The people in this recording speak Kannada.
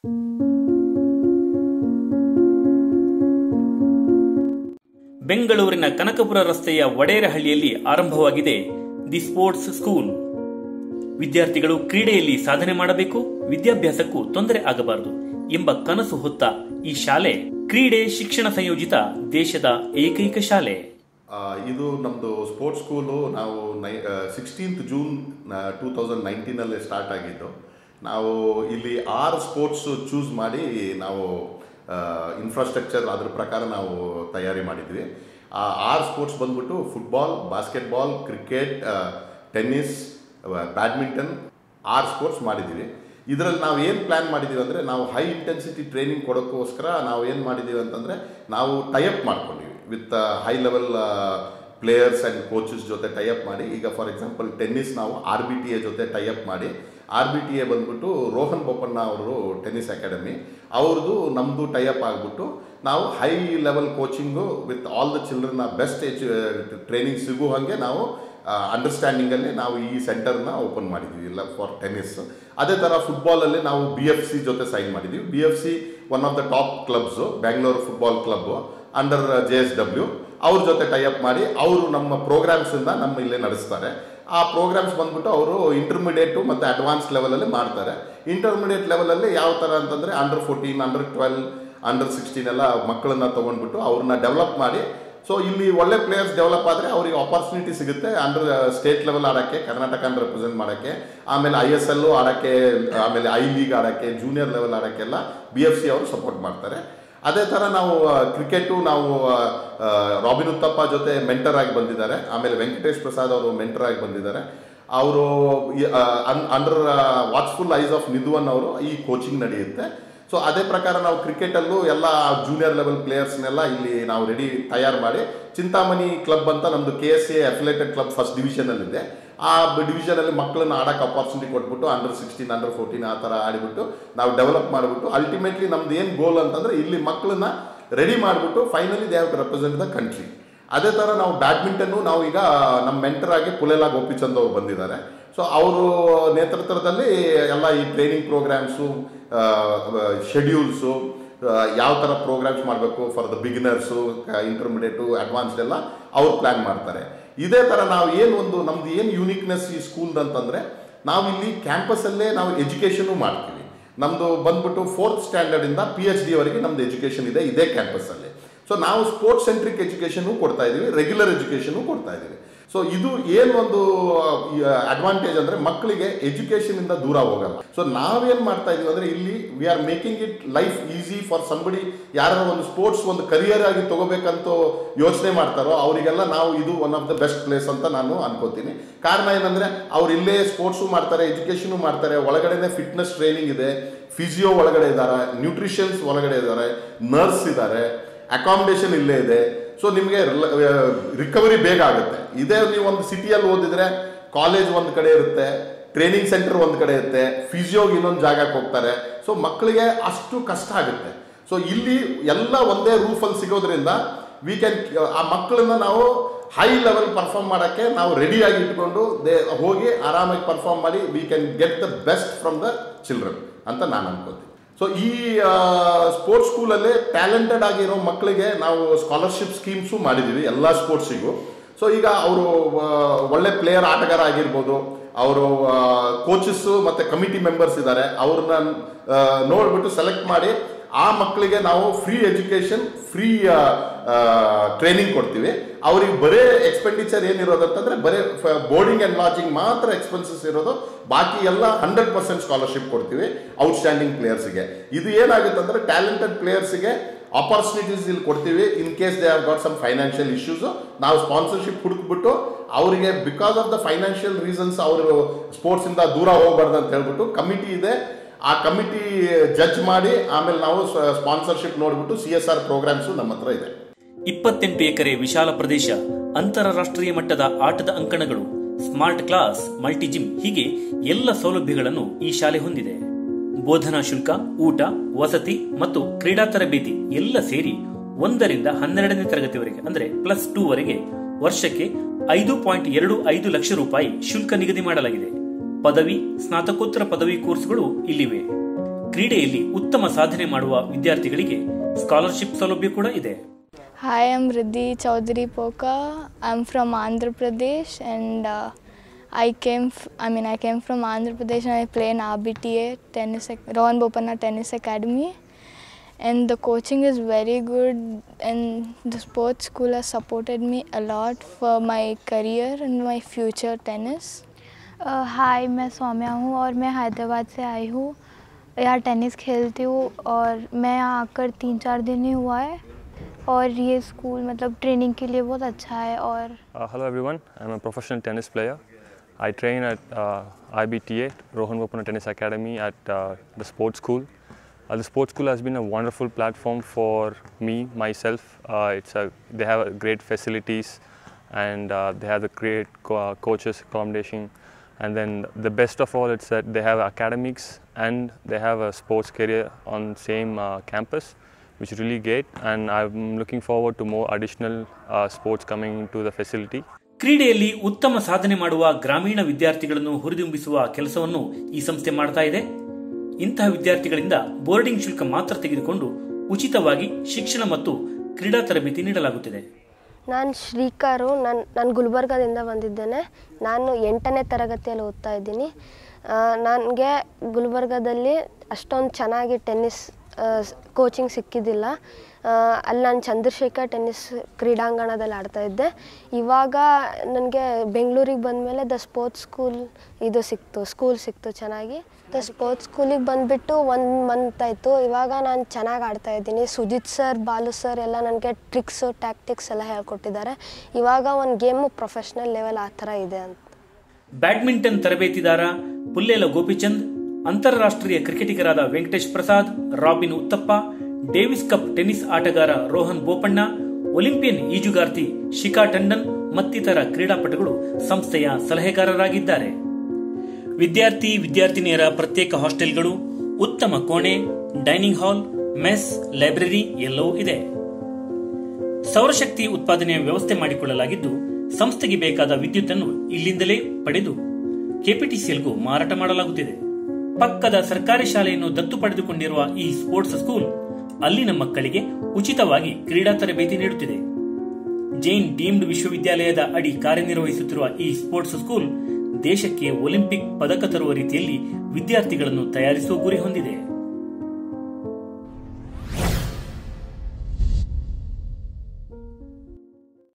ಬೆಂಗಳೂರಿನ ಕನಕಪುರ ರಸ್ತೆಯ ವಡೇರಹಳ್ಳಿಯಲ್ಲಿ ಆರಂಭವಾಗಿದೆ ದಿ ಸ್ಪೋರ್ಟ್ಸ್ ಸ್ಕೂಲ್ ವಿದ್ಯಾರ್ಥಿಗಳು ಕ್ರೀಡೆಯಲ್ಲಿ ಸಾಧನೆ ಮಾಡಬೇಕು ವಿದ್ಯಾಭ್ಯಾಸಕ್ಕೂ ತೊಂದರೆ ಆಗಬಾರದು ಎಂಬ ಕನಸು ಹೊತ್ತ ಈ ಶಾಲೆ ಕ್ರೀಡೆ ಶಿಕ್ಷಣ ಸಂಯೋಜಿತ ದೇಶದ ಏಕೈಕ ಶಾಲೆ ಆ, ಇದು ನಮ್ಮದು ಸ್ಪೋರ್ಟ್ಸ್ ಸ್ಕೂಲು ನಾವು ನೈ ಸಿಕ್ಸ್ಟೀನ್ತ್ ಜೂನ್ ಟೂ ತೌಸಂಡ್ ನೈನ್ಟೀನಲ್ಲೇ ಸ್ಟಾರ್ಟ್ ಆಗಿದ್ದು ನಾವು ಇಲ್ಲಿ ಆರು ಸ್ಪೋರ್ಟ್ಸ್ ಚೂಸ್ ಮಾಡಿ ನಾವು ಇನ್ಫ್ರಾಸ್ಟ್ರಕ್ಚರ್ ಅದ್ರ ಪ್ರಕಾರ ನಾವು ತಯಾರಿ ಮಾಡಿದ್ವಿ ಆ ಆರು ಸ್ಪೋರ್ಟ್ಸ್ ಬಂದ್ಬಿಟ್ಟು football basketball cricket tennis badminton ಆರು ಸ್ಪೋರ್ಟ್ಸ್ ಮಾಡಿದ್ದೀವಿ ಇದರಲ್ಲಿ ನಾವು ಏನು ಪ್ಲ್ಯಾನ್ ಮಾಡಿದ್ದೀವಿ ಅಂದರೆ ನಾವು ಹೈ ಇಂಟೆನ್ಸಿಟಿ ಟ್ರೈನಿಂಗ್ ಕೊಡೋಕ್ಕೋಸ್ಕರ ನಾವು ಏನು ಮಾಡಿದ್ದೀವಿ ಅಂತಂದರೆ ನಾವು ಟೈಅಪ್ ಮಾಡ್ಕೊಂಡಿವಿ with high level players and coaches ಜೊತೆ ಟೈಅಪ್ ಮಾಡಿ ಈಗ ಫಾರ್ ಎಕ್ಸಾಂಪಲ್ ಟೆನ್ನಿಸ್ ನಾವು ಆರ್ ಬಿ ಟಿ ಎ ಜೊತೆ ಟೈಅಪ್ ಮಾಡಿ ಆರ್ ಬಿ ಟಿ ಎ ಬಂದ್ಬಿಟ್ಟು ರೋಹನ್ ಬೋಪಣ್ಣ ಅವರು ಟೆನ್ನಿಸ್ ಅಕಾಡೆಮಿ ಅವ್ರದ್ದು ನಮ್ಮದು ಟೈಅಪ್ ಆಗಿಬಿಟ್ಟು ನಾವು high level coaching with all the ಚಿಲ್ಡ್ರನ್ನ ಬೆಸ್ಟ್ ಎಜ್ ಟ್ರೈನಿಂಗ್ ಸಿಗೋ ಹಾಗೆ ನಾವು ಅಂಡರ್ಸ್ಟ್ಯಾಂಡಿಂಗಲ್ಲಿ ನಾವು ಈ ಸೆಂಟರ್ನ ಓಪನ್ ಮಾಡಿದ್ದೀವಿ ಇಲ್ಲ ಫಾರ್ ಟೆನ್ನಿಸ್ ಅದೇ ಥರ ಫುಟ್ಬಾಲಲ್ಲಿ ನಾವು ಬಿ ಎಫ್ ಸಿ ಜೊತೆ ಸೈನ್ ಮಾಡಿದ್ದೀವಿ B F C one of the top clubs Bangalore football club under J S W ಅವ್ರ ಜೊತೆ ಟೈಅಪ್ ಮಾಡಿ ಅವರು ನಮ್ಮ ಪ್ರೋಗ್ರಾಮ್ಸಿಂದ ನಮ್ಮ ಇಲ್ಲೇ ನಡೆಸ್ತಾರೆ ಆ ಪ್ರೋಗ್ರಾಮ್ಸ್ ಬಂದ್ಬಿಟ್ಟು ಅವರು ಇಂಟರ್ಮಿಡಿಯೇಟು ಮತ್ತು ಅಡ್ವಾನ್ಸ್ ಲೆವೆಲಲ್ಲಿ ಮಾಡ್ತಾರೆ ಇಂಟರ್ಮಿಡಿಯೇಟ್ ಲೆವೆಲಲ್ಲಿ ಯಾವ ಥರ ಅಂತಂದರೆ under fourteen under twelve under sixteen ಎಲ್ಲ ಮಕ್ಕಳನ್ನ ತೊಗೊಂಡ್ಬಿಟ್ಟು ಅವ್ರನ್ನ ಡೆವಲಪ್ ಮಾಡಿ ಸೊ ಇಲ್ಲಿ ಒಳ್ಳೆ ಪ್ಲೇಯರ್ಸ್ ಡೆವಲಪ್ ಆದರೆ ಅವರಿಗೆ ಆಪರ್ಚುನಿಟಿ ಸಿಗುತ್ತೆ ಅಂಡರ್ ಸ್ಟೇಟ್ ಲೆವೆಲ್ ಆಡೋಕ್ಕೆ ಕರ್ನಾಟಕನ ರೆಪ್ರೆಸೆಂಟ್ ಮಾಡೋಕ್ಕೆ ಆಮೇಲೆ ಐ ಎಸ್ ಎಲ್ಲು ಆಡೋಕ್ಕೆ ಆಮೇಲೆ ಐ ಲೀಗ್ ಆಡೋಕ್ಕೆ ಜೂನಿಯರ್ ಲೆವೆಲ್ ಆಡೋಕ್ಕೆಲ್ಲ ಬಿ ಎಫ್ ಸಿ ಅವರು ಸಪೋರ್ಟ್ ಮಾಡ್ತಾರೆ ಅದೇ ಥರ ನಾವು ಕ್ರಿಕೆಟು ನಾವು ಆ, ರಾಬಿನ್ ಉತ್ತಪ್ಪ ಜೊತೆ ಮೆಂಟರ್ ಆಗಿ ಬಂದಿದ್ದಾರೆ ಆಮೇಲೆ ವೆಂಕಟೇಶ್ ಪ್ರಸಾದ್ ಅವರು ಮೆಂಟರ್ ಆಗಿ ಬಂದಿದ್ದಾರೆ ಅವರು ಅಂಡರ್ ವಾಚ್ಫುಲ್ ಐಸ್ ಆಫ್ ನಿಧುವನ್ ಅವರು ಈ ಕೋಚಿಂಗ್ ನಡೆಯುತ್ತೆ ಸೊ ಅದೇ ಪ್ರಕಾರ ನಾವು ಕ್ರಿಕೆಟಲ್ಲೂ ಎಲ್ಲ ಜೂನಿಯರ್ ಲೆವೆಲ್ ಪ್ಲೇಯರ್ಸ್ನೆಲ್ಲ ಇಲ್ಲಿ ನಾವು ರೆಡಿ ತಯಾರು ಮಾಡಿ ಚಿಂತಾಮಣಿ ಕ್ಲಬ್ ಅಂತ ನಮ್ಮದು K S A affiliated club first ಡಿವಿಷನಲ್ಲಿದೆ ಆ ಡಿವಿಷನಲ್ಲಿ ಮಕ್ಕಳನ್ನ ಆಡೋಕೆ ಅಪಾರ್ಚುನಿಟಿ ಕೊಟ್ಬಿಟ್ಟು ಅಂಡರ್ ಸಿಕ್ಸ್ಟೀನ್ ಅಂಡರ್ ಫೋರ್ಟೀನ್ ಆ ಥರ ಆಡಿಬಿಟ್ಟು ನಾವು ಡೆವಲಪ್ ಮಾಡಿಬಿಟ್ಟು ಅಲ್ಟಿಮೇಟ್ಲಿ ನಮ್ದು ಏನು ಗೋಲ್ ಅಂತಂದರೆ ಇಲ್ಲಿ ಮಕ್ಕಳನ್ನ ರೆಡಿ ಮಾಡಿಬಿಟ್ಟು finally they have to represent the country ಅದೇ ಥರ ನಾವು ಬ್ಯಾಡ್ಮಿಂಟನ್ನು ನಾವು ಈಗ ನಮ್ಮ ಮೆಂಟರ್ ಆಗಿ ಪುಲೆಲ ಗೋಪಿಚಂದ್ ಅವರು ಬಂದಿದ್ದಾರೆ ಸೊ ಅವರು ನೇತೃತ್ವದಲ್ಲಿ ಎಲ್ಲ ಈ ಟ್ರೈನಿಂಗ್ ಪ್ರೋಗ್ರಾಮ್ಸು ಶೆಡ್ಯೂಲ್ಸು ಯಾವ ಥರ ಪ್ರೋಗ್ರಾಮ್ಸ್ ಮಾಡಬೇಕು for the beginners intermediate advanced ಎಲ್ಲ ಅವ್ರು ಪ್ಲ್ಯಾನ್ ಮಾಡ್ತಾರೆ ಇದೇ ಥರ ನಾವು ಏನು ಒಂದು ನಮ್ದು ಏನು ಯೂನಿಕ್ನೆಸ್ ಈ ಸ್ಕೂಲ್ದು ಅಂತಂದರೆ ನಾವು ಇಲ್ಲಿ ಕ್ಯಾಂಪಸಲ್ಲೇ ನಾವು ಎಜುಕೇಷನು ಮಾಡ್ತೀವಿ ನಮ್ಮದು ಬಂದ್ಬಿಟ್ಟು ಫೋರ್ತ್ ಸ್ಟ್ಯಾಂಡರ್ಡಿಂದ ಪಿ ಎಚ್ ಡಿವರೆಗೆ ನಮ್ಮದು ಎಜುಕೇಷನ್ ಇದೆ ಇದೇ ಕ್ಯಾಂಪಸ್ಸಲ್ಲಿ ಸೊ ನಾವು ಸ್ಪೋರ್ಟ್ಸ್ ಸೆಂಟ್ರಿಕ್ ಎಜುಕೇಷನು ಕೊಡ್ತಾ ಇದ್ದೀವಿ ರೆಗ್ಯುಲರ್ ಎಜುಕೇಷನು ಕೊಡ್ತಾ ಇದ್ದೀವಿ ಸೊ ಇದು ಏನು ಒಂದು ಅಡ್ವಾಂಟೇಜ್ ಅಂದರೆ ಮಕ್ಕಳಿಗೆ ಎಜುಕೇಷನಿಂದ ದೂರ ಹೋಗಲ್ಲ ಸೊ ನಾವೇನು ಮಾಡ್ತಾ ಇದೀವಿ ಅಂದರೆ ಇಲ್ಲಿ we are making it life easy for somebody ಯಾರು ಒಂದು ಸ್ಪೋರ್ಟ್ಸ್ ಒಂದು ಕರಿಯರ್ ಆಗಿ ತಗೋಬೇಕಂತ ಯೋಚನೆ ಮಾಡ್ತಾರೋ ಅವರಿಗೆಲ್ಲ ನಾವು ಇದು one of the best place ಅಂತ ನಾನು ಅನ್ಕೋತೀನಿ ಕಾರಣ ಏನಂದರೆ ಅವ್ರು ಇಲ್ಲೇ ಸ್ಪೋರ್ಟ್ಸು ಮಾಡ್ತಾರೆ ಎಜುಕೇಷನು ಮಾಡ್ತಾರೆ ಒಳಗಡೆನೆ ಫಿಟ್ನೆಸ್ ಟ್ರೈನಿಂಗ್ ಇದೆ ಫಿಸಿಯೋ ಒಳಗಡೆ ಇದ್ದಾರೆ ನ್ಯೂಟ್ರಿಷನ್ಸ್ ಒಳಗಡೆ ಇದ್ದಾರೆ ನರ್ಸ್ ಇದ್ದಾರೆ ಅಕಾಮಿಡೇಷನ್ ಇಲ್ಲೇ ಇದೆ ಸೊ ನಿಮಗೆ ರಿಕವರಿ ಬೇಗ ಆಗುತ್ತೆ ಇದೇ ನೀವು ಒಂದು ಸಿಟಿಯಲ್ಲಿ ಓದಿದ್ರೆ ಕಾಲೇಜ್ ಒಂದು ಕಡೆ ಇರುತ್ತೆ ಟ್ರೈನಿಂಗ್ ಸೆಂಟರ್ ಒಂದು ಕಡೆ ಇರುತ್ತೆ ಫಿಸಿಯೋಗೆ ಇನ್ನೊಂದು ಜಾಗಕ್ಕೆ ಹೋಗ್ತಾರೆ ಸೊ ಮಕ್ಕಳಿಗೆ ಅಷ್ಟು ಕಷ್ಟ ಆಗುತ್ತೆ ಸೊ ಇಲ್ಲಿ ಎಲ್ಲ ಒಂದೇ ರೂಫಲ್ಲಿ ಸಿಗೋದ್ರಿಂದ ವಿ ಕ್ಯಾನ್ ಆ ಮಕ್ಕಳನ್ನ ನಾವು ಹೈ ಲೆವೆಲ್ ಪರ್ಫಾರ್ಮ್ ಮಾಡೋಕ್ಕೆ ನಾವು ರೆಡಿಯಾಗಿ ಇಟ್ಕೊಂಡು ದೇ ಹೋಗಿ ಆರಾಮಾಗಿ ಪರ್ಫಾರ್ಮ್ ಮಾಡಿ we can get the best from the children ಅಂತ ನಾನು ಅನ್ಕೋತೀನಿ ಸೊ ಈ ಸ್ಪೋರ್ಟ್ಸ್ ಸ್ಕೂಲಲ್ಲಿ ಟ್ಯಾಲೆಂಟೆಡ್ ಆಗಿರೋ ಮಕ್ಕಳಿಗೆ ನಾವು ಸ್ಕಾಲರ್ಶಿಪ್ ಸ್ಕೀಮ್ಸು ಮಾಡಿದ್ದೀವಿ ಎಲ್ಲ ಸ್ಪೋರ್ಟ್ಸಿಗೂ ಸೊ ಈಗ ಅವರು ಒಳ್ಳೆ ಪ್ಲೇಯರ್ ಆಟಗಾರ ಆಗಿರ್ಬೋದು ಅವರು ಕೋಚಸ್ಸು ಮತ್ತು ಕಮಿಟಿ ಮೆಂಬರ್ಸ್ ಇದ್ದಾರೆ ಅವ್ರನ್ನ ಆ, ನೋಡ್ಬಿಟ್ಟು ಸೆಲೆಕ್ಟ್ ಮಾಡಿ ಆ ಮಕ್ಕಳಿಗೆ ನಾವು ಫ್ರೀ ಎಜುಕೇಷನ್ ಫ್ರೀ ಟ್ರೈನಿಂಗ್ ಕೊಡ್ತೀವಿ ಅವ್ರಿಗೆ ಬರೇ ಎಕ್ಸ್ಪೆಂಡಿಚರ್ ಏನಿರೋದು ಅಂತಂದ್ರೆ ಬರೇ ಬೋರ್ಡಿಂಗ್ ಆ್ಯಂಡ್ ಲಾಜಿಂಗ್ ಮಾತ್ರ ಎಕ್ಸ್ಪೆನ್ಸಸ್ ಇರೋದು ಬಾಕಿ ಎಲ್ಲ ಹಂಡ್ರೆಡ್ ಪರ್ಸೆಂಟ್ ಸ್ಕಾಲರ್ಶಿಪ್ ಕೊಡ್ತೀವಿ ಔಟ್ಸ್ಟ್ಯಾಂಡಿಂಗ್ ಪ್ಲೇಯರ್ಸ್ಗೆ ಇದು ಏನಾಗುತ್ತೆ ಅಂದ್ರೆ ಟ್ಯಾಲೆಂಟೆಡ್ ಪ್ಲೇಯರ್ಸ್ಗೆ ಆಪರ್ಚುನಿಟೀಸ್ ಇಲ್ಲಿ ಕೊಡ್ತೀವಿ in case they have got some financial issues ನಾವು ಸ್ಪಾನ್ಸರ್ಶಿಪ್ ಹುಡುಕ್ಬಿಟ್ಟು ಅವರಿಗೆ because of the financial reasons ಅವರು ಸ್ಪೋರ್ಟ್ಸಿಂದ ದೂರ ಹೋಗ್ಬಾರ್ದು ಅಂತ ಹೇಳ್ಬಿಟ್ಟು ಕಮಿಟಿ ಇದೆ ಆ ಕಮಿಟಿ ಜಡ್ಜ್ ಮಾಡಿ ಆಮೇಲೆ ನಾವು ಸ್ಪಾನ್ಸರ್ಶಿಪ್ ನೋಡ್ಬಿಟ್ಟು ಸಿ ಎಸ್ ಆರ್ ಪ್ರೋಗ್ರಾಮ್ಸು ನಮ್ಮ ಹತ್ರ ಇದೆ ಇಪ್ಪತ್ತೆಂಟು ಎಕರೆ ವಿಶಾಲ ಪ್ರದೇಶ ಅಂತಾರಾಷ್ಟ್ರೀಯ ಮಟ್ಟದ ಆಟದ ಅಂಕಣಗಳು ಸ್ಮಾರ್ಟ್ ಕ್ಲಾಸ್ ಮಲ್ಟಿ ಜಿಮ್ ಹೀಗೆ ಎಲ್ಲ ಸೌಲಭ್ಯಗಳನ್ನು ಈ ಶಾಲೆ ಹೊಂದಿದೆ ಬೋಧನಾ ಶುಲ್ಕ ಊಟ ವಸತಿ ಮತ್ತು ಕ್ರೀಡಾ ತರಬೇತಿ ಎಲ್ಲ ಸೇರಿ ಒಂದರಿಂದ ಹನ್ನೆರಡನೇ ತರಗತಿವರೆಗೆ ಅಂದ್ರೆ ಪ್ಲಸ್ ಟೂ ವರೆಗೆ ವರ್ಷಕ್ಕೆ ಐದು ಪಾಯಿಂಟ್ ಎರಡು ಐದು ಲಕ್ಷ ರೂಪಾಯಿ ಶುಲ್ಕ ನಿಗದಿ ಮಾಡಲಾಗಿದೆ ಪದವಿ ಸ್ನಾತಕೋತ್ತರ ಪದವಿ ಕೋರ್ಸ್ಗಳು ಇಲ್ಲಿವೆ ಕ್ರೀಡೆಯಲ್ಲಿ ಉತ್ತಮ ಸಾಧನೆ ಮಾಡುವ ವಿದ್ಯಾರ್ಥಿಗಳಿಗೆ ಸ್ಕಾಲರ್ಶಿಪ್ ಸೌಲಭ್ಯ ಕೂಡ ಇದೆ Hi, I'm Riddhi Chaudhary Poka. I'm from Andhra Pradesh and uh, I came, f- I mean, I came from Andhra Pradesh and I play in RBTA tennis, ac- Rohan Bopanna Tennis Academy. And the coaching is very good and the sports school has supported me a lot for my career and my future tennis. अ, हाय मैं सौम्या हूँ और मैं हैदराबाद से आई हूँ यहाँ टेनिस खेलती हूँ और मैं यहाँ आकर तीन चार दिन ही हुआ है और ये स्कूल मतलब ट्रेनिंग के लिए बहुत अच्छा है और Uh, hello everyone, I'm a professional tennis player. I train at uh, IBTA, Rohan Bopana Tennis Academy at uh, the sports school. Uh, the sports school has been a wonderful platform for me, myself. Uh, it's a, they have a great facilities and uh, they have the great co- uh, coaches, accommodation. And then the best of all, it's that they have academics and they have a sports career on same uh, campus, which is really great. And I'm looking forward to more additional uh, sports coming into the facility. ಕ್ರೀಡೆಯಲ್ಲಿ ಉತ್ತಮ ಸಾಧನೆ ಮಾಡುವ ಗ್ರಾಮೀಣ ವಿದ್ಯಾರ್ಥಿಗಳನ್ನು ಹುರಿದುಂಬಿಸುವ ಕೆಲಸವನ್ನು ಈ ಸಂಸ್ಥೆ ಮಾಡ್ತಾ ಇದೆ ಇಂತಹ ವಿದ್ಯಾರ್ಥಿಗಳಿಂದ ಬೋರ್ಡಿಂಗ್ ಶುಲ್ಕ ಮಾತ್ರ ತೆಗೆದುಕೊಂಡು ಉಚಿತವಾಗಿ ಶಿಕ್ಷಣ ಮತ್ತು ಕ್ರೀಡಾ ತರಬೇತಿ ನೀಡಲಾಗುತ್ತಿದೆ ನಾನು ಶ್ರೀಕಾರು ನಾನು ನಾನು ಗುಲ್ಬರ್ಗದಿಂದ ಬಂದಿದ್ದೇನೆ ನಾನು ಎಂಟನೇ ತರಗತಿಯಲ್ಲಿ ಓದ್ತಾ ಇದ್ದೀನಿ ನನಗೆ ಗುಲ್ಬರ್ಗದಲ್ಲಿ ಅಷ್ಟೊಂದು ಚೆನ್ನಾಗಿ ಟೆನ್ನಿಸ್ ಕೋಚಿಂಗ್ ಸಿಕ್ಕಿದ್ದಿಲ್ಲ ಆ, ಅಲ್ಲಿ ನಾನು ಚಂದ್ರಶೇಖರ್ ಟೆನ್ನಿಸ್ ಕ್ರೀಡಾಂಗಣದಲ್ಲಿ ಆಡ್ತಾ ಇದ್ದೆ ಇವಾಗ ನನಗೆ ಬೆಂಗಳೂರಿಗೆ ಬಂದಮೇಲೆ ದ ಸ್ಪೋರ್ಟ್ಸ್ ಸ್ಕೂಲ್ ಇದು ಸಿಕ್ತು ಸ್ಕೂಲ್ ಸಿಕ್ತು ಚೆನ್ನಾಗಿ ದ ಸ್ಪೋರ್ಟ್ಸ್ ಸ್ಕೂಲಿಗೆ ಬಂದುಬಿಟ್ಟು ಒಂದು ಮಂತ್ ಆಯಿತು ಇವಾಗ ನಾನು ಚೆನ್ನಾಗಿ ಆಡ್ತಾ ಇದ್ದೀನಿ ಸುಜಿತ್ ಸರ್ ಬಾಲು ಸರ್ ಎಲ್ಲ ನನಗೆ ಟ್ರಿಕ್ಸು ಟ್ಯಾಕ್ಟಿಕ್ಸ್ ಎಲ್ಲ ಹೇಳ್ಕೊಟ್ಟಿದ್ದಾರೆ ಇವಾಗ ಒಂದು ಗೇಮು ಪ್ರೊಫೆಷ್ನಲ್ ಲೆವೆಲ್ ಆ ಥರ ಇದೆ ಅಂತ ಬ್ಯಾಡ್ಮಿಂಟನ್ ತರಬೇತಿದಾರ ಪುಲ್ಲೇಲ ಗೋಪಿಚಂದ್ ಅಂತಾರಾಷ್ಟ್ರೀಯ ಕ್ರಿಕೆಟಿಗರಾದ Venkatesh Prasad Robin Uthappa Davis Cup tennis ಆಟಗಾರ ರೋಹನ್ ಬೋಪಣ್ಣ ಒಲಿಂಪಿಯನ್ ಈಜುಗಾರ್ತಿ ಶಿಖಾ ಟಂಡನ್ ಮತ್ತಿತರ ಕ್ರೀಡಾಪಟುಗಳು ಸಂಸ್ಥೆಯ ಸಲಹೆಗಾರರಾಗಿದ್ದಾರೆ ವಿದ್ಯಾರ್ಥಿ ವಿದ್ಯಾರ್ಥಿನಿಯರ ಪ್ರತ್ಯೇಕ ಹಾಸ್ಟೆಲ್ಗಳು ಉತ್ತಮ ಕೋಣೆ ಡೈನಿಂಗ್ ಹಾಲ್ ಮೆಸ್ ಲೈಬ್ರರಿ ಎಲ್ಲವೂ ಇದೆ ಸೌರಶಕ್ತಿ ಉತ್ಪಾದನೆಯ ವ್ಯವಸ್ಥೆ ಮಾಡಿಕೊಳ್ಳಲಾಗಿದ್ದು ಸಂಸ್ಥೆಗೆ ಬೇಕಾದ ವಿದ್ಯುತ್ ಅನ್ನು ಇಲ್ಲಿಂದಲೇ ಪಡೆದು ಕೆಪಿಟಿಸಿಎಲ್ಗೂ ಮಾರಾಟ ಮಾಡಲಾಗುತ್ತಿದೆ ಪಕ್ಕದ ಸರ್ಕಾರಿ ಶಾಲೆಯನ್ನು ದತ್ತು ಪಡೆದುಕೊಂಡಿರುವ ಈ ಸ್ಪೋರ್ಟ್ಸ್ ಸ್ಕೂಲ್ ಅಲ್ಲಿನ ಮಕ್ಕಳಿಗೆ ಉಚಿತವಾಗಿ ಕ್ರೀಡಾ ತರಬೇತಿ ನೀಡುತ್ತಿದೆ ಜೈನ್ ಡೀಮ್ಡ್ ವಿಶ್ವವಿದ್ಯಾಲಯದ ಅಡಿ ಕಾರ್ಯನಿರ್ವಹಿಸುತ್ತಿರುವ ಈ ಸ್ಪೋರ್ಟ್ಸ್ ಸ್ಕೂಲ್ ದೇಶಕ್ಕೆ ಒಲಿಂಪಿಕ್ ಪದಕ ತರುವ ರೀತಿಯಲ್ಲಿ ವಿದ್ಯಾರ್ಥಿಗಳನ್ನು ತಯಾರಿಸುವ ಗುರಿ ಹೊಂದಿದೆ